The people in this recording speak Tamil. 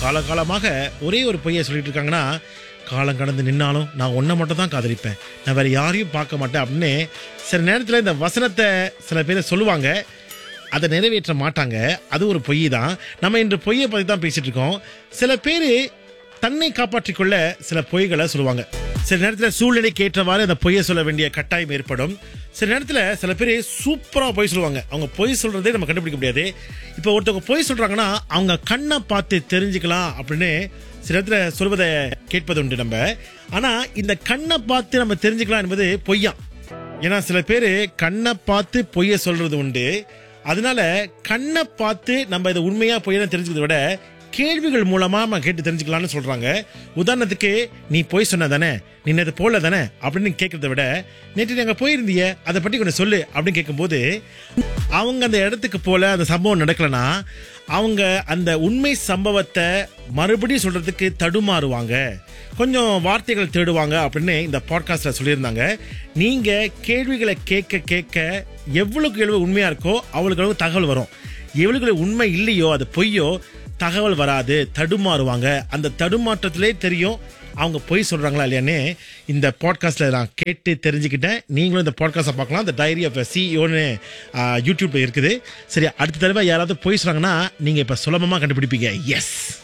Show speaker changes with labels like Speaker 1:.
Speaker 1: காலகாலமாக ஒரே ஒரு பொய்யை சொல்லிட்டு இருக்காங்கன்னா காலம் கடந்து நின்னாலும் நான் ஒன்றை மட்டும் தான் காதலிப்பேன் நான் வேற யாரையும் பார்க்க மாட்டேன் அப்படின்னு சில நேரத்தில் இந்த வசனத்தை சில பேர் சொல்லுவாங்க அதை நிறைவேற்ற மாட்டாங்க அது ஒரு பொய் தான் நம்ம இன்று பொய்யை பற்றி தான் பேசிட்டு இருக்கோம் சில பேர் தன்னை காப்பாற்றிக் கொள்ள சில பொய்களை சொல்லுவாங்க சில நேரத்தில் சூழ்நிலைக்கு ஏற்றவாறு அந்த பொய்யை சொல்ல வேண்டிய கட்டாயம் ஏற்படும் சில நேரத்தில் சில பேர் சூப்பராக பொய் சொல்லுவாங்க அவங்க பொய் சொல்றதே நம்ம கண்டுபிடிக்க முடியாது இப்போ ஒருத்தவங்க பொய் சொல்றாங்கன்னா அவங்க கண்ணை பார்த்து தெரிஞ்சுக்கலாம் அப்படின்னு சில இடத்துல சொல்வதை கேட்பது உண்டு நம்ம ஆனா இந்த கண்ணை பார்த்து நம்ம தெரிஞ்சுக்கலாம் என்பது பொய்யா ஏன்னா சில பேர் கண்ணை பார்த்து பொய்ய சொல்றது உண்டு அதனால கண்ணை பார்த்து நம்ம இதை உண்மையா பொய்யா தெரிஞ்சுக்கிறத விட கேள்விகள் மூலமா நம்ம கேட்டு தெரிஞ்சுக்கலாம்னு சொல்றாங்க உதாரணத்துக்கு நீ பொய் சொன்ன தானே நீ நேற்று போல தானே அப்படின்னு கேட்கறத விட நேற்று நீ அங்க போயிருந்தியே அதை பற்றி கொஞ்சம் சொல்லு அப்படின்னு கேட்கும்போது அவங்க அந்த இடத்துக்கு போல அந்த சம்பவம் நடக்கலனா அவங்க அந்த உண்மை சம்பவத்தை மறுபடியும் சொல்றதுக்கு தடுமாறுவாங்க கொஞ்சம் வார்த்தைகள் தேடுவாங்க அப்படின்னு இந்த பாட்காஸ்ட்ல சொல்லியிருந்தாங்க நீங்க கேள்விகளை கேட்க கேட்க எவ்வளவுக்கு எவ்வளவு உண்மையா இருக்கோ அவ்வளவுக்கு அளவு தகவல் வரும் எவ்வளவுக்கு எவ்வளவு உண்மை இல்லையோ அது பொய்யோ தகவல் வராது தடுமாறுவாங்க அந்த தடுமாற்றத்திலே தெரியும் அவங்க பொய் சொல்றாங்களா இல்லையான்னு இந்த பாட்காஸ்ட்ல நான் கேட்டு தெரிஞ்சுக்கிட்டேன் நீங்களும் இந்த பாட்காஸ்ட்டை பார்க்கலாம் இந்த டைரி ஆஃப் சிஓன்னு யூடியூப்ல இருக்குது சரி அடுத்த தடவை யாராவது பொய் சொல்றாங்கன்னா நீங்க இப்ப சுலபமா கண்டுபிடிப்பீங்க எஸ்